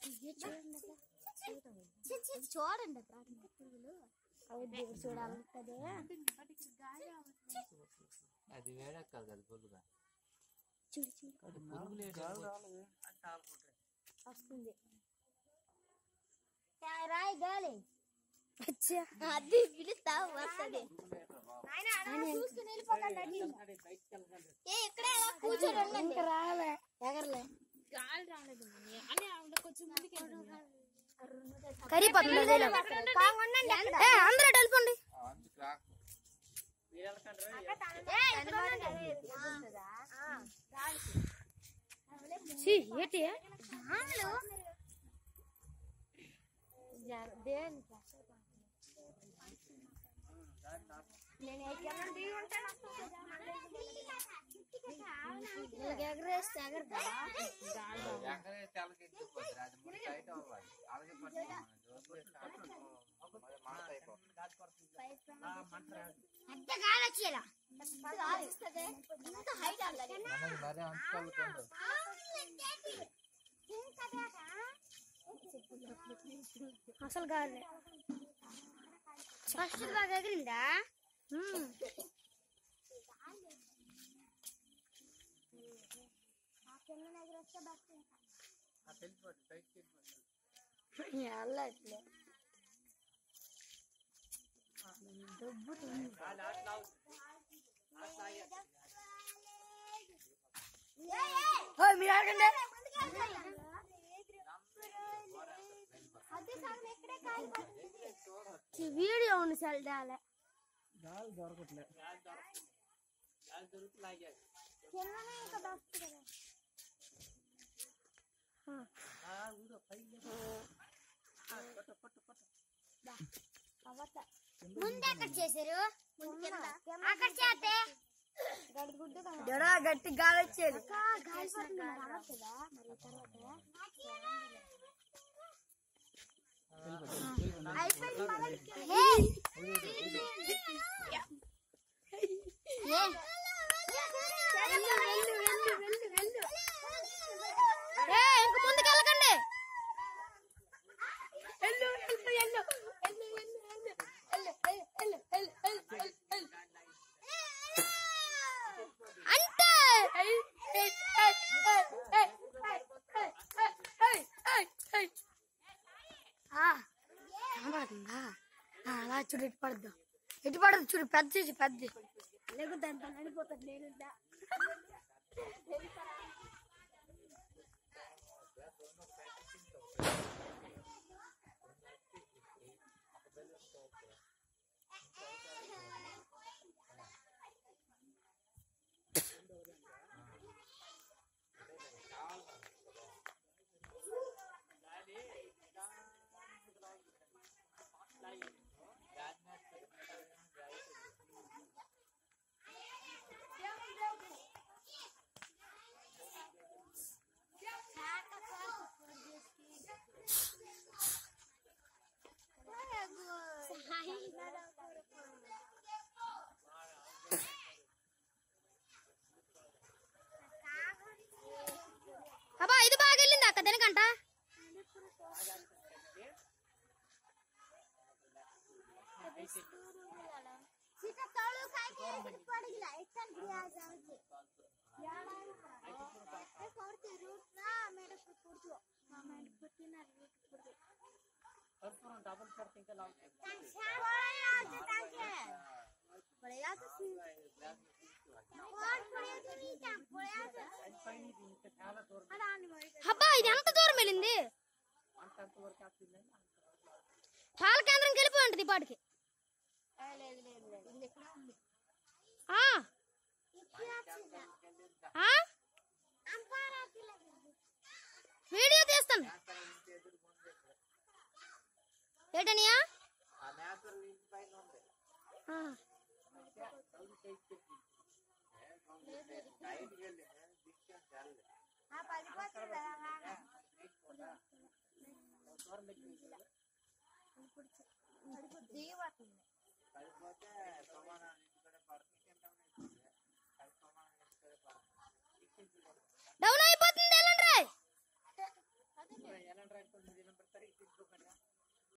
చూడండి పురుగులు అవి దేవుడు చూడాలంటదే అది వేడెక్కాలి కదా పుల్లుగా చూడు చూడు అది పురుగులు ఏడు వస్తుంది రాయి గాలి అది పిలుస్తా వస్తుంది చూసుకుని వెళ్ళిపోకండి ఏ ఇక్కడే అలా కూర్చొని ఉండండి. రాలే ఎగరలే గాలి రాలేదు మమ్మీ. అని ఆవిడ కొంచెం ముందుకు వెళ్ళింది. కరిపోతుంది అందరూ వెళ్ళిపోండి అందుకు రాకు ఏంటి దేనికి నేను ఎగరేస్తే ఎగరదా ఎక్కడే తెల్లకెక్కిపోతుంది అది ముందు టైట్ అవ్వాలి అలాగే పట్టుకోవాలి మాట అయిపోతుంది పెద్ద గాలి వచ్చేలా ఇంత హైట్ అల్లది మనకి మరీ అంచుకోవాలి అసలు గాలి ఫస్ట్ బాగా ఎగిరిందా వెళ్ళట్లే మీరు ఆడకండి వీడియో ఉంది సెల్డాలే గాలి దొరకట్లే కిందనే ఇంకా బస్సు కదా ముందు ఎక్కడ చేశారు అక్కడ చేస్తే జరా గట్టి గాలి వచ్చేది ఇంక ముందుకు వెళ్ళకండి అంతే కనబడుతుందా ఆ, అలా చూడు ఇటు పడద్దు ఇటు పడదు చూడు పెద్ద చేసి పెద్ద లేకపోతే అంత నడిపోతుంది నేను అబ్బా ఇది బాగా వెళ్ళింది అక్క దేనికంట అబ్బా ఇది ఎంత దూరం వెళ్ళింది పాల కేంద్రంకి వెళ్ళిపోయి ఉంటుంది ఈ పాటికి ఆ. ఆ? వీడియో తీస్తాను ఏటనియా ఆ నేతలు ఇంటి పైన ఉంది ఆ. బయటికి వెళ్ళి డిస్టెన్స్ వెళ్ళలేదు పడిపోతే సమానం ఇంటికడే పడుతుంది కింద అది సమానం ఇంటికడే పడుతుంది డౌన్ అయిపోతుంది వెళ్ళండి రే ట్రాక్టర్ మీద